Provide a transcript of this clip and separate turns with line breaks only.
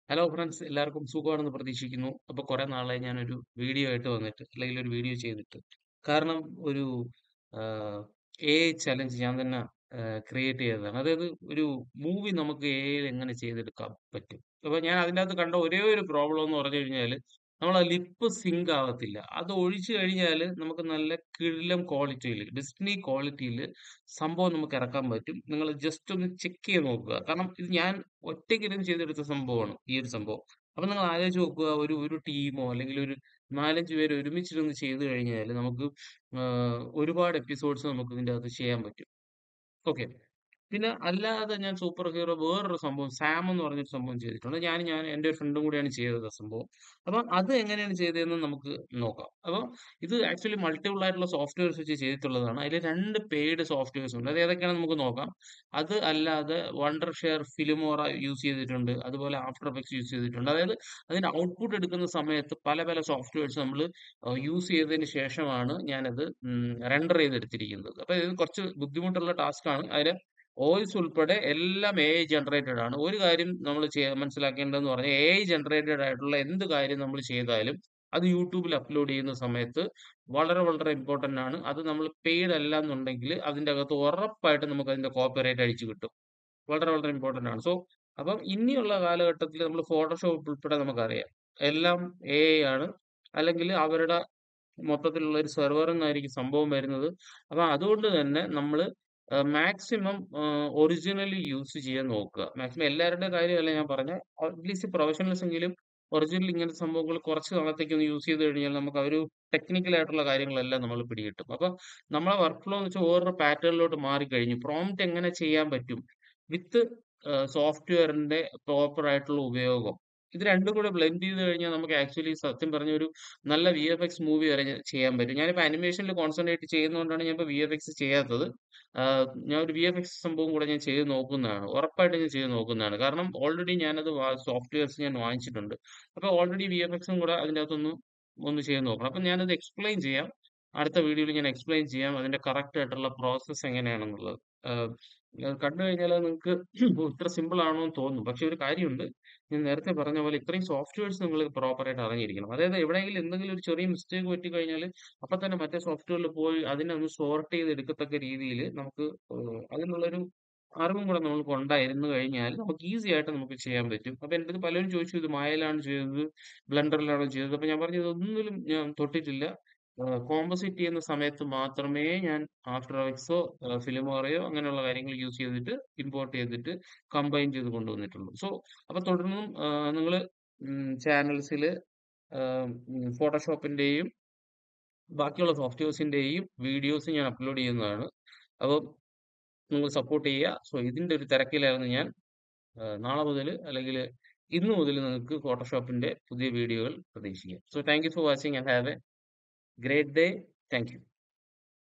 Hello friends എല്ലാവർക്കും സുഖമാണെന്ന് പ്രതീക്ഷിക്കുന്നു. അപ്പോൾ കുറേ നാളായി ഞാനൊരു വീഡിയോ ആയിട്ട് വന്നിട്ട്, അല്ലെങ്കിൽ ഒരു വീഡിയോ ചെയ്തിട്ട്. കാരണം ഒരു ആഹ്, എഐ ചലഞ്ച് ഞാൻ തന്നെ ആഹ്, ക്രിയേറ്റ് ചെയ്തതാണ്. അതായത് ഒരു മൂവി നമുക്ക് എഐയിൽ എങ്ങനെ ചെയ്തെടുക്കാൻ പറ്റും. അപ്പോൾ ഞാൻ അതിനകത്ത് കണ്ട ഒരേ ഒരു പ്രോബ്ലം എന്ന് പറഞ്ഞു കഴിഞ്ഞാൽ, നമ്മളെ ലിപ്പ് സിങ്ക് ആവത്തില്ല. അത് ഒഴിച്ച് കഴിഞ്ഞാൽ നമുക്ക് നല്ല കിടിലം ക്വാളിറ്റിയിൽ, ഡിസ്നി ക്വാളിറ്റിയിൽ സംഭവം നമുക്ക് ഇറക്കാൻ പറ്റും. നിങ്ങൾ ജസ്റ്റ് ഒന്ന് ചെക്ക് ചെയ്ത് നോക്കുക. കാരണം ഇത് ഞാൻ ഒറ്റയ്ക്കിരുന്ന് ചെയ്തെടുത്ത സംഭവമാണ് ഈ ഒരു സംഭവം. അപ്പൊ നിങ്ങൾ ആലോചിച്ച് നോക്കുക ഒരു ഒരു ടീമോ അല്ലെങ്കിൽ ഒരു 4, 5 പേര് ഒരുമിച്ചിരുന്ന് ചെയ്ത് കഴിഞ്ഞാല് നമുക്ക് ആഹ്, ഒരുപാട് എപ്പിസോഡ്സ് നമുക്ക് ഇതിന്റെ അകത്ത് ചെയ്യാൻ പറ്റും. ഓക്കെ. പിന്നെ അല്ലാതെ ഞാൻ സൂപ്പർ ഹീറോ വേറൊരു സംഭവം സാം എന്ന് പറഞ്ഞൊരു സംഭവം ചെയ്തിട്ടുണ്ട്. ഞാനും ഞാൻ എന്റെ ഒരു ഫ്രണ്ടും കൂടിയാണ് ചെയ്തത് ആ സംഭവം. അപ്പം അത് എങ്ങനെയാണ് ചെയ്തതെന്ന് നമുക്ക് നോക്കാം. അപ്പം ഇത് ആക്ച്വലി മൾട്ടിപ്പിൾ ആയിട്ടുള്ള സോഫ്റ്റ്വെയർസ് വെച്ച് ചെയ്തിട്ടുള്ളതാണ്. അതിൽ 2 പെയ്ഡ് സോഫ്റ്റ്വെയർസ് ഉണ്ട്. അത് ഏതൊക്കെയാണെന്ന് നമുക്ക് നോക്കാം. അത് അല്ലാതെ വണ്ടർ ഷെയർ, ഫിലിമോറ യൂസ് ചെയ്തിട്ടുണ്ട്. അതുപോലെ ആഫ്റ്റർ എഫക്ട്സ് യൂസ് ചെയ്തിട്ടുണ്ട്. അതായത് അതിന്റെ ഔട്ട്പുട്ട് എടുക്കുന്ന സമയത്ത് പല പല സോഫ്റ്റ്വെയർസ് നമ്മള് ആഹ്, യൂസ് ചെയ്തതിന് ശേഷമാണ് ഞാനത് ഉം, റെൻഡർ ചെയ്തെടുത്തിരിക്കുന്നത്. അപ്പൊ ഇത് കുറച്ച് ബുദ്ധിമുട്ടുള്ള ടാസ്ക്കാണ്. അതില് വോയിസ് ഉൾപ്പെടെ എല്ലാം എഐ ജനറേറ്റഡ് ആണ്. ഒരു കാര്യം നമ്മൾ ചെയ്യ മനസ്സിലാക്കേണ്ടതെന്ന് പറഞ്ഞാൽ എഐ ജനറേറ്റഡ് ആയിട്ടുള്ള എന്ത് കാര്യം നമ്മൾ ചെയ്താലും അത് യൂട്യൂബിൽ അപ്ലോഡ് ചെയ്യുന്ന സമയത്ത് വളരെ വളരെ ഇമ്പോർട്ടന്റ് ആണ്. അത് നമ്മൾ പെയ്ഡ് അല്ല എന്നുണ്ടെങ്കിൽ അതിന്റെ അകത്ത് ഉറപ്പായിട്ടും നമുക്ക് അതിന്റെ കോപ്പിറൈറ്റ് അടിച്ചു കിട്ടും. വളരെ വളരെ ഇമ്പോർട്ടന്റ് ആണ്. സോ അപ്പം ഇനിയുള്ള കാലഘട്ടത്തിൽ നമ്മൾ ഫോട്ടോഷോപ്പ് ഉൾപ്പെടെ നമുക്കറിയാം. എല്ലാം എഐ ആണ്. അല്ലെങ്കിൽ അവരുടെ മൊത്തത്തിലുള്ള ഒരു സെർവറിൽ നിന്നായിരിക്കും സംഭവം വരുന്നത്. അപ്പൊ അതുകൊണ്ട് തന്നെ നമ്മള് ആഹ്, മാക്സിമം ആഹ്, ഒറിജിനലി യൂസ് ചെയ്യാൻ നോക്കുക. മാക്സിമം എല്ലാവരുടെയും കാര്യമല്ല ഞാൻ പറഞ്ഞത്. അറ്റ്ലീസ്റ്റ് പ്രൊഫഷണൽസ് എങ്കിലും ഒറിജിനൽ ഇങ്ങനത്തെ സംഭവങ്ങൾ കുറച്ച് നാളത്തേക്ക് ഒന്ന് യൂസ് ചെയ്ത് കഴിഞ്ഞാൽ നമുക്ക് ആ ഒരു ടെക്നിക്കൽ ആയിട്ടുള്ള കാര്യങ്ങളെല്ലാം നമ്മൾ പിടികിട്ടും. അപ്പൊ നമ്മളെ വർക്ക് ഫ്ലോ എന്ന് വെച്ചാൽ വേറൊരു പാറ്റേണിലോട്ട് മാറിക്കഴിഞ്ഞു. പ്രോംപ്റ്റ് എങ്ങനെ ചെയ്യാൻ പറ്റും വിത്ത് ആഹ്, സോഫ്റ്റ്വെയറിന്റെ പ്രോപ്പർ ആയിട്ടുള്ള ഉപയോഗം. ഇത് രണ്ടും കൂടെ ബ്ലെൻഡ് ചെയ്ത് കഴിഞ്ഞാൽ നമുക്ക് ആക്ച്വലി സത്യം പറഞ്ഞ ഒരു നല്ല വിഎഫ്എക്സ് മൂവി വരെ ഞ ചെയ്യാൻ പറ്റും. ഞാനിപ്പോ ആനിമേഷനിൽ കോൺസെൻട്രേറ്റ് ചെയ്യുന്നതുകൊണ്ടാണ് ഞാനിപ്പോ വിഎഫ്എക്സ് ചെയ്യാത്തത്. ആഹ്, ഞാൻ ഒരു വിഎഫ്എക്സ് സംഭവം കൂടെ ഞാൻ ചെയ്ത് നോക്കുന്നതാണ്. ഉറപ്പായിട്ടും ഞാൻ ചെയ്ത് നോക്കുന്നതാണ്. കാരണം ഓൾറെഡി ഞാനത് വാ സോഫ്റ്റ്വെയർസ് ഞാൻ വാങ്ങിച്ചിട്ടുണ്ട്. അപ്പൊ ഓൾറെഡി വിഎഫ്എക്സും കൂടെ അതിന്റെ അകത്തൊന്ന് ഒന്ന് ചെയ്ത് നോക്കണം. അപ്പൊ ഞാനത് എക്സ്പ്ലെയിൻ ചെയ്യാം. അടുത്ത വീഡിയോയിൽ ഞാൻ എക്സ്പ്ലെയിൻ ചെയ്യാം. അതിന്റെ കറക്റ്റ് ആയിട്ടുള്ള പ്രോസസ്സ് എങ്ങനെയാണെന്നുള്ളത്. ആഹ്, അത് കണ്ടു കഴിഞ്ഞാൽ അത് നിങ്ങൾക്ക് ഇത്ര സിമ്പിൾ ആണോ എന്ന് തോന്നും. പക്ഷെ ഒരു കാര്യമുണ്ട്. ഞാൻ നേരത്തെ പറഞ്ഞ പോലെ ഇത്രയും സോഫ്റ്റ്വെയർസ് നിങ്ങൾ പ്രോപ്പർ ആയിട്ട് അറിഞ്ഞിരിക്കണം. അതായത് എവിടെയെങ്കിലും എന്തെങ്കിലും ഒരു ചെറിയ മിസ്റ്റേക്ക് പറ്റിക്കഴിഞ്ഞാൽ അപ്പൊ തന്നെ മറ്റേ സോഫ്റ്റ്വെയറിൽ പോയി അതിനെ ഒന്ന് സോർട്ട് ചെയ്ത് എടുക്കത്തക്ക രീതിയിൽ നമുക്ക് ഏഹ്, അതിനുള്ളൊരു അറിവും കൂടെ നമ്മൾക്ക് ഉണ്ടായിരുന്നു കഴിഞ്ഞാൽ നമുക്ക് ഈസി ആയിട്ട് നമുക്ക് ചെയ്യാൻ പറ്റും. അപ്പൊ എന്റെ അടുത്ത് പലരും ചോദിച്ചു ഇത് മായയിലാണ് ചെയ്തത്, ബ്ലെൻഡറിലാണോ ചെയ്തത്? അപ്പൊ ഞാൻ പറഞ്ഞു ഇതൊന്നിലും ഞാൻ തൊട്ടിട്ടില്ല. ആഹ്, കോമ്പോസിറ്റ് ചെയ്യുന്ന സമയത്ത് മാത്രമേ ഞാൻ ആഫ്റ്റർ എഫക്ട്സോ ആഹ്, ഫിലിമോറയോ അങ്ങനെയുള്ള കാര്യങ്ങൾ യൂസ് ചെയ്തിട്ട് ഇമ്പോർട്ട് ചെയ്തിട്ട് കമ്പൈൻ ചെയ്ത് കൊണ്ടുവന്നിട്ടുള്ളൂ. സോ അപ്പൊ തുടർന്നും ആഹ്, നിങ്ങള് ഉം, ചാനൽസില് ആഹ്, ഉം, ഫോട്ടോഷോപ്പിന്റെയും ബാക്കിയുള്ള സോഫ്റ്റ്വെയർസിന്റെയും വീഡിയോസ് ഞാൻ അപ്ലോഡ് ചെയ്യുന്നതാണ്. അപ്പം നിങ്ങൾ സപ്പോർട്ട് ചെയ്യുക. സോ ഇതിന്റെ ഒരു തിരക്കിലായിരുന്നു ഞാൻ. ആഹ്, നാളെ മുതൽ അല്ലെങ്കിൽ ഇന്ന് മുതൽ നിങ്ങൾക്ക് ഫോട്ടോഷോപ്പിന്റെ പുതിയ വീഡിയോകൾ പ്രതീക്ഷിക്കാം. So thank you for watching and have a great day. Thank U.